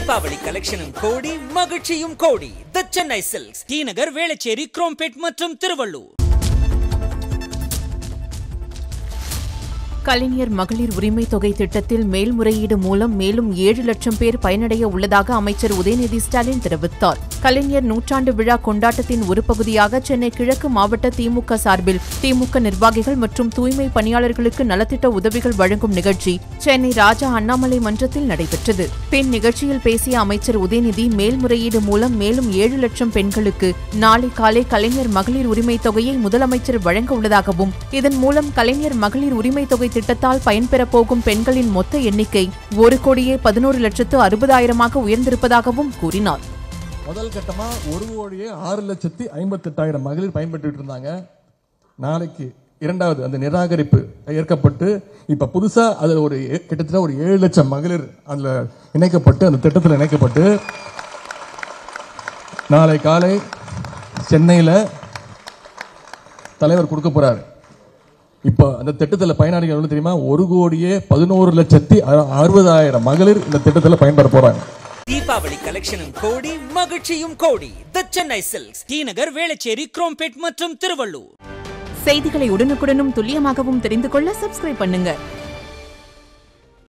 தீபாவளி கலெக்ஷனும் கோடி மகிழ்ச்சியும் கோடி the Chennai silks T Nagar Velachery Chromepet மற்றும் திருவள்ளூர் கலைஞர் மகளிர் உரிமை தொகை திட்டத்தில் மேல்முறையீடு மூலம் மேலும் ஏழு லட்சம் பேர் பயனடைய உள்ளதாக அமைச்சர் உதயநிதி ஸ்டாலின் தெரிவித்தார் கலைஞர் நூற்றாண்டு விழா கொண்டாட்டத்தின் ஒரு பகுதியாக சென்னை கிழக்கு மாவட்ட திமுக சார்பில் திமுக நிர்வாகிகள் மற்றும் தூய்மை பணியாளர்களுக்கு நலத்திட்ட உதவிகள் வழங்கும் நிகழ்ச்சி சென்னை ராஜா அண்ணாமலை மன்றத்தில் நடைபெற்றது பின் நிகழ்ச்சியில் பேசிய அமைச்சர் உதயநிதி மேல்முறையீடு மூலம் மேலும் ஏழு லட்சம் பெண்களுக்கு நாளை காலை கலைஞர் மகளிர் உரிமை தொகையை முதலமைச்சர் வழங்க உள்ளதாகவும் இதன் மூலம் கலைஞர் மகளிர் உரிமை தொகை திட்டத்தால் பயன்பெறப் போகும் பெண்களின் மொத்த எண்ணிக்கை ஒரு கோடியே பதினோரு லட்சத்து அறுபதாயிரமாக உயர்ந்திருப்பதாகவும் கூறினார் முதல் கட்டமா ஒரு கோடியே ஆறு லட்சத்தி ஐம்பத்தெட்டாயிரம் மகளிர் பயன்பெற்றுட்டு இருந்தாங்க நாளைக்கு இரண்டாவது அந்த நிராகரிப்பு ஏற்கப்பட்டு இப்ப புதுசா அதுல ஒரு ஏ- கிட்டத்தட்ட ஒரு ஏழு லட்சம் மகளிர் அதுல இணைக்கப்பட்டு அந்த திட்டத்தில் இணைக்கப்பட்டு நாளை காலை சென்னையில தலைவர் கொடுக்க போறாரு இப்போ அந்த திட்டத்தில் பயனாளிகள் எவ்வளவு தெரியுமா ஒரு கோடியே பதினோரு லட்சத்தி அறு- அறுபதாயிரம் மகளிர் இந்த திட்டத்தில் பயன்பெற போறாங்க தீபாவளி கலெக்ஷனும் கோடி மகிழ்ச்சியும் கோடி the Chennai silks T Nagar Velachery Chromepet மற்றும் திருவள்ளூர் செய்திகளை உடனுக்குடனும் துல்லியமாகவும் தெரிந்து கொள்ள சப்ஸ்கிரைப் பண்ணுங்க